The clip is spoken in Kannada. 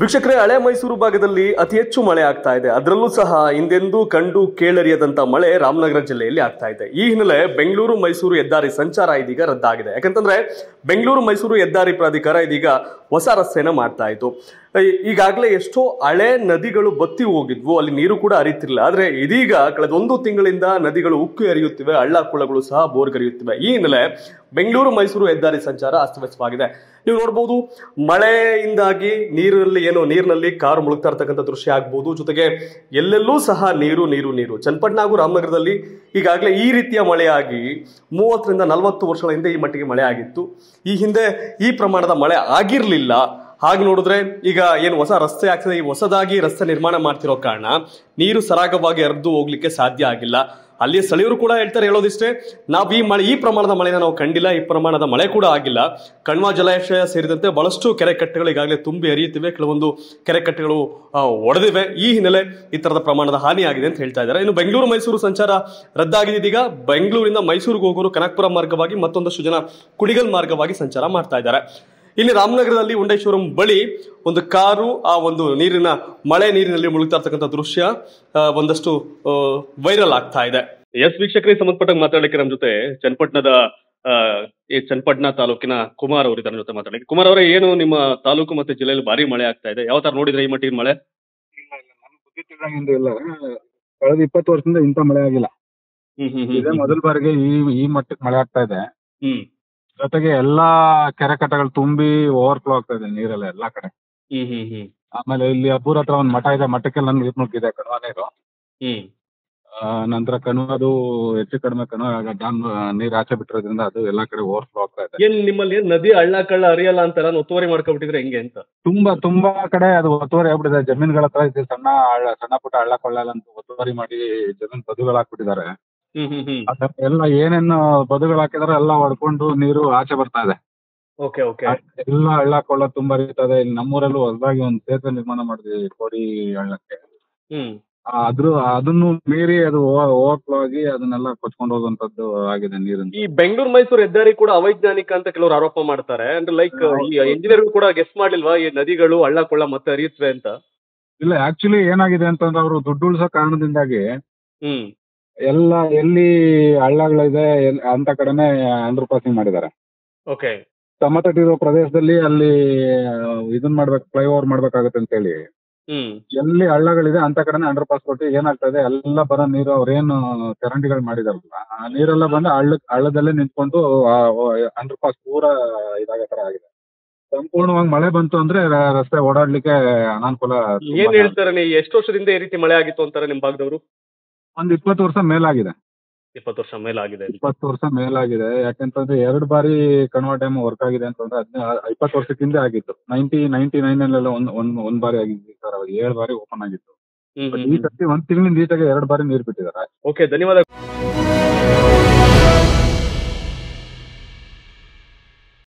ವೀಕ್ಷಕರೇ ಹಳೆ ಮೈಸೂರು ಭಾಗದಲ್ಲಿ ಅತಿ ಹೆಚ್ಚು ಮಳೆ ಆಗ್ತಾ ಇದೆ ಅದರಲ್ಲೂ ಸಹ ಹಿಂದೆಂದೂ ಕಂಡು ಕೇಳರಿಯದಂತ ಮಳೆ ರಾಮನಗರ ಜಿಲ್ಲೆಯಲ್ಲಿ ಆಗ್ತಾ ಇದೆ ಈ ಹಿನ್ನೆಲೆ ಬೆಂಗಳೂರು ಮೈಸೂರು ಹೆದ್ದಾರಿ ಸಂಚಾರ ಇದೀಗ ರದ್ದಾಗಿದೆ ಯಾಕಂತಂದ್ರೆ ಬೆಂಗಳೂರು ಮೈಸೂರು ಹೆದ್ದಾರಿ ಪ್ರಾಧಿಕಾರ ಇದೀಗ ಹೊಸ ರಸ್ತೆನ ಮಾಡ್ತಾ ಇತ್ತು ಈ- ಈಗಾಗಲೇ ಎಷ್ಟೋ ಹಳೆ ನದಿಗಳು ಬತ್ತಿ ಹೋಗಿದ್ವು ಅಲ್ಲಿ ನೀರು ಕೂಡ ಹರಿತಿರ್ಲಿಲ್ಲ ಆದ್ರೆ ಇದೀಗ ಕಳೆದ ಒಂದು ತಿಂಗಳಿಂದ ನದಿಗಳು ಉಕ್ಕಿ ಹರಿಯುತ್ತಿವೆ ಹಳ್ಳ ಕೊಳ್ಳಗಳು ಸಹ ಬೋರ್ಗರಿಯುತ್ತಿವೆ ಈ ಹಿನ್ನೆಲೆ ಬೆಂಗಳೂರು ಮೈಸೂರು ಹೆದ್ದಾರಿ ಸಂಚಾರ ಅಸ್ತವ್ಯಸ್ತವಾಗಿದೆ ನೀವು ನೋಡ್ಬೋದು ಮಳೆಯಿಂದಾಗಿ ನೀರಲ್ಲಿ ಏನೋ ನೀರಿನಲ್ಲಿ ಕಾರು ಮುಳುಗ್ತಾ ಇರ್ತಕ್ಕಂಥ ದೃಶ್ಯ ಆಗ್ಬೋದು ಜೊತೆಗೆ ಎಲ್ಲೆಲ್ಲೂ ಸಹ ನೀರು ನೀರು ನೀರು ಚನ್ನಪಟ್ಟಣ ಹಾಗೂ ರಾಮನಗರದಲ್ಲಿ ಈಗಾಗಲೇ ಈ ರೀತಿಯ ಮಳೆಯಾಗಿ ಮೂವತ್ತರಿಂದ ನಲವತ್ತು ವರ್ಷಗಳ ಹಿಂದೆ ಈ ಮಟ್ಟಿಗೆ ಮಳೆ ಆಗಿತ್ತು ಈ ಹಿಂದೆ ಈ ಪ್ರಮಾಣದ ಮಳೆ ಆಗಿರಲಿಲ್ಲ ಹಾಗೆ ನೋಡಿದ್ರೆ ಈಗ ಏನು ಹೊಸ ರಸ್ತೆ ಆಗ್ತದೆ ಈ ಹೊಸದಾಗಿ ರಸ್ತೆ ನಿರ್ಮಾಣ ಮಾಡ್ತಿರೋ ಕಾರಣ ನೀರು ಸರಾಗವಾಗಿ ಹರಿದು ಹೋಗ್ಲಿಕ್ಕೆ ಸಾಧ್ಯ ಆಗಿಲ್ಲ ಅಲ್ಲಿಯ ಸ್ಥಳೀಯರು ಕೂಡ ಹೇಳ್ತಾರೆ ಹೇಳೋದಿಷ್ಟೇ ನಾವು ಈ ಮಳೆ ಈ ಪ್ರಮಾಣದ ಮಳೆನ ನಾವು ಕಂಡಿಲ್ಲ ಈ ಪ್ರಮಾಣದ ಮಳೆ ಕೂಡ ಆಗಿಲ್ಲ ಕಣ್ವ ಜಲಾಶಯ ಸೇರಿದಂತೆ ಬಹಳಷ್ಟು ಕೆರೆ ಕಟ್ಟೆಗಳು ಈಗಾಗಲೇ ತುಂಬಿ ಹರಿಯುತ್ತಿವೆ ಕೆಲವೊಂದು ಕೆರೆ ಕಟ್ಟೆಗಳು ಆ, ಒಡೆದಿವೆ ಈ ಹಿನ್ನೆಲೆ ಈ ತರದ ಪ್ರಮಾಣದ ಹಾನಿ ಆಗಿದೆ ಅಂತ ಹೇಳ್ತಾ ಇದ್ದಾರೆ ಇನ್ನು ಬೆಂಗಳೂರು ಮೈಸೂರು ಸಂಚಾರ ರದ್ದಾಗಿದೆ ಇದೀಗ ಬೆಂಗಳೂರಿಂದ ಮೈಸೂರಿಗೆ ಹೋಗೋರು ಕನಕಪುರ ಮಾರ್ಗವಾಗಿ ಮತ್ತೊಂದಷ್ಟು ಜನ ಕುಡಿಗಲ್ ಮಾರ್ಗವಾಗಿ ಸಂಚಾರ ಮಾಡ್ತಾ ಇದ್ದಾರೆ ಇಲ್ಲಿ ರಾಮನಗರದಲ್ಲಿ ಉಂಡೇಶ್ವರಂ ಬಳಿ ಒಂದು ಕಾರು ಆ ಒಂದು ನೀರಿನ ಮಳೆ ನೀರಿನಲ್ಲಿ ಮುಳುಗ್ತಾ ಇರ್ತಕ್ಕಂಥ ದೃಶ್ಯ ಆ, ಒಂದಷ್ಟು ವೈರಲ್ ಆಗ್ತಾ ಇದೆ ಎಸ್ ವೀಕ್ಷಕರಿಗೆ ಸಂಬಂಧಪಟ್ಟಂಗೆ ಮಾತಾಡಲಿಕ್ಕೆ ನಮ್ಮ ಜೊತೆ ಚನ್ನಪಟ್ಟಣದ ಆ, ಈ ಚನ್ನಪಟ್ಟಣ ತಾಲೂಕಿನ ಕುಮಾರ್ ಅವರು ಇದ್ದಾರೆ ನಮ್ಮ ಜೊತೆ ಮಾತಾಡಲಿಕ್ಕೆ ಕುಮಾರ್ ಅವರೇ ಏನು ನಿಮ್ಮ ತಾಲೂಕು ಮತ್ತೆ ಜಿಲ್ಲೆಯಲ್ಲಿ ಭಾರಿ ಮಳೆ ಆಗ್ತಾ ಇದೆ ಯಾವ ತರ ನೋಡಿದ್ರೆ ಈ ಮಟ್ಟಿಗೆ ಮಳೆ ಇಲ್ಲ ಇಲ್ಲ ನನ್ಗೆ ಬುದ್ಧಿ ತಿಳಿದಂಗಿಂದು ಇಲ್ಲ ಕಳೆದ ಇಪ್ಪತ್ತು ವರ್ಷದಿಂದ ಇಂಥ ಮಳೆ ಆಗಿಲ್ಲ ಹ್ಮ್ ಹ್ಮ್ ಇದೇ ಹ್ಮ್ ಮೊದಲ ಬಾರಿಗೆ ಈ ಈ ಮಟ್ಟಕ್ಕೆ ಮಳೆ ಆಗ್ತಾ ಇದೆ ಹ್ಮ್ ಜೊತೆಗೆ ಎಲ್ಲಾ ಕೆರೆ ಕಟ್ಟೆಗಳು ತುಂಬಿ ಓವರ್ಫ್ಲೋ ಆಗ್ತಾ ಇದೆ ನೀರೆಲ್ಲ ಎಲ್ಲಾ ಕಡೆ ಹ್ಮ್ ಹ್ಮ್ ಹ್ಮ್ ಆಮೇಲೆ ಇಲ್ಲಿ ಅಬ್ಬೂರ್ ಹತ್ರ ಒಂದು ಮಠ ಇದೆ ಮಠಕ್ಕೆಲ್ಲ ನೀರು ನುಗ್ಗಿದೆ ಕಣ್ವ ನೀರು ಹ್ಮ್ ಆ, ನಂತರ ಕಣ್ವದು ಹೆಚ್ಚು ಕಡಿಮೆ ಕಣ್ವ ಡ್ಯಾಮ್ ನೀರು ಆಚೆ ಬಿಟ್ಟಿರೋದ್ರಿಂದ ಅದು ಎಲ್ಲಾ ಕಡೆ ಓವರ್ಫ್ಲೋ ಆಗ್ತಾ ಇದೆ ಏನ್ ನಿಮ್ಮಲ್ಲಿ ಏನ್ ನದಿ ಹಳ್ಳ ಕಳ್ಳ ಹರಿಯಲ್ಲ ಅಂತ ಎಲ್ಲ ಒತ್ತುವರಿ ಮಾಡ್ಕೊಬಿಟ್ಟಿದ್ರೆ ಹೆಂಗೆ ಅಂತ ತುಂಬಾ ತುಂಬಾ ಕಡೆ ಅದು ಒತ್ತುವರಿ ಆಗ್ಬಿಟ್ಟಿದೆ ಜಮೀನುಗಳ ಹತ್ರ ಇದೆ ಸಣ್ಣ ಹಳ್ಳ ಸಣ್ಣ ಪುಟ್ಟ ಹಳ್ಳ ಕೊಳ್ಳ ಅಂತ ಒತ್ತುವರಿ ಮಾಡಿ ಜಮೀನ್ ಬದುಗಳು ಹಾಕ್ಬಿಟ್ಟಿದ್ದಾರೆ ಹ್ಮ್ ಹ್ಮ್ ಹ್ಮ್ ಅದ್ರ ಎಲ್ಲ ಏನೇನು ಬದುಗಳು ಹಾಕಿದಾರೆ ಎಲ್ಲ ಹೊಡ್ಕೊಂಡು ನೀರು ಆಚೆ ಬರ್ತಾ ಇದೆ ಓಕೆ ಓಕೆ ಎಲ್ಲ ಹಳ್ಳ ಕೊಳ್ಳ ತುಂಬಾ ಹರಿತದೆ ಇಲ್ಲಿ ನಮ್ಮೂರಲ್ಲೂ ಹೊಸದಾಗಿ ಒಂದು ಸೇತುವೆ ನಿರ್ಮಾಣ ಮಾಡಿದ್ವಿ ಕೋಡಿ ಹಳ್ಳಕ್ಕೆ ಹ್ಮ್ ಆ, ಅದ್ರ ಅದನ್ನು ಮೀರಿ ಅದು ಓವರ್ಫ್ಲೋ ಆಗಿ ಅದನ್ನೆಲ್ಲ ಕೊಚ್ಕೊಂಡು ಹೋಗುವಂತದ್ದು ಆಗಿದೆ ನೀರಿನ ಈ ಬೆಂಗಳೂರು ಮೈಸೂರು ಹೆದ್ದಾರಿ ಕೂಡ ಅವೈಜ್ಞಾನಿಕ ಅಂತ ಕೆಲವರು ಆರೋಪ ಮಾಡ್ತಾರೆ ಅಂದ್ರೆ ಲೈಕ್ ಈ ಇಂಜಿನಿಯರ್ ಕೂಡ ಗೆಸ್ ಮಾಡ್ಲಿಲ್ವಾ ಈ ನದಿಗಳು ಹಳ್ಳ ಕೊಳ್ಳ ಮತ್ತೆ ಹರಿಯುತ್ತವೆ ಅಂತ ಇಲ್ಲ ಆಕ್ಚುಲಿ ಏನಾಗಿದೆ ಅಂತಂದ್ರೆ ಅವರು ದುಡ್ಡು ಉಳಿಸೋ ಕಾರಣದಿಂದಾಗಿ ಹ್ಮ್ ಎಲ್ಲ ಎಲ್ಲಿ ಹಳ್ಳಗಳಿದೆ ಎಲ್- ಅಂತ ಕಡೆನೆ ಅಂಡರ್ ಪಾಸಿಂಗ್ ಮಾಡಿದ್ದಾರೆ ಓಕೆ ಸಮತಟ್ಟಿರೋ ಪ್ರದೇಶದಲ್ಲಿ ಅಲ್ಲಿ ಆ, ಇದನ್ ಮಾಡ್ಬೇಕು ಫ್ಲೈಓವರ್ ಮಾಡ್ಬೇಕಾಗತ್ತೆ ಅಂತ ಹೇಳಿ ಹ್ಮ್ ಎಲ್ಲಿ ಹಳ್ಳಗಳಿದೆ ಅಂತ ಕಡೆನೆ ಅಂಡರ್ ಪಾಸ್ ಕೊಟ್ಟು ಏನಾಗ್ತಾ ಇದೆ ಎಲ್ಲ ಬರೋ ನೀರು ಅವ್ರೇನು ಚರಂಡಿಗಳು ಮಾಡಿದಾರಲ್ಲ ಆ ನೀರೆಲ್ಲ ಬಂದು ಹಳ್ಳ ಹಳ್ಳದಲ್ಲೇ ನಿಂತ್ಕೊಂಡು ಅಂಡರ್ ಪಾಸ್ ಪೂರ ಇದಾಗೋ ತರ ಆಗಿದೆ ಸಂಪೂರ್ಣವಾಗಿ ಮಳೆ ಬಂತು ಅಂದ್ರೆ ರ- ರಸ್ತೆ ಓಡಾಡ್ಲಿಕ್ಕೆ ಅನಾನುಕೂಲ ತುಂಬಾ ಏನ್ ಹೇಳ್ತಾರೆ ನೀವು ಎಷ್ಟು ವರ್ಷದಿಂದ ಈ ರೀತಿ ಮಳೆ ಆಗಿತ್ತು ಅಂತಾರೆ ನಿಮ್ ಭಾಗದವರು ಒಂದ್ ಇಪ್ಪತ್ತು ವರ್ಷ ಮೇಲಾಗಿದೆ ಇಪ್ಪತ್ತು ವರ್ಷ ಮೇಲಾಗಿದೆ ಅಂತ. ಇಪ್ಪತ್ತು ವರ್ಷ ಮೇಲಾಗಿದೆ ಯಾಕೆಂತಂದ್ರೆ ಎರಡು ಬಾರಿ ಕಣ್ವ ಡ್ಯಾಮ್ ವರ್ಕ್ ಆಗಿದೆ ಅಂತಂದ್ರೆ ಹದಿನ ಇಪ್ಪತ್ತು ವರ್ಷಕ್ಕೆ ಹಿಂದೆ ಆಗಿತ್ತು ನೈನ್ಟಿ ನೈನ್ಟಿ ನೈನ್ ಅಲ್ಲೆಲ್ಲ ಒಂದ್ ಒಂದ್ ಒಂದ್ ಬಾರಿ ಆಗಿತ್ತು ಸರ್ ಅವಾಗ ಏಳು ಬಾರಿ ಓಪನ್ ಆಗಿತ್ತು ಹ್ಮ್ ಬಟ್ ಹ್ಮ್ ಈ ಸರ್ತಿ ಒಂದ್ ತಿಂಗಳಿಂದ ಈಚೆಗೆ ಎರಡು ಬಾರಿ ನೀರು ಬಿಟ್ಟಿದ್ದಾರೆ ಓಕೆ ಧನ್ಯವಾದ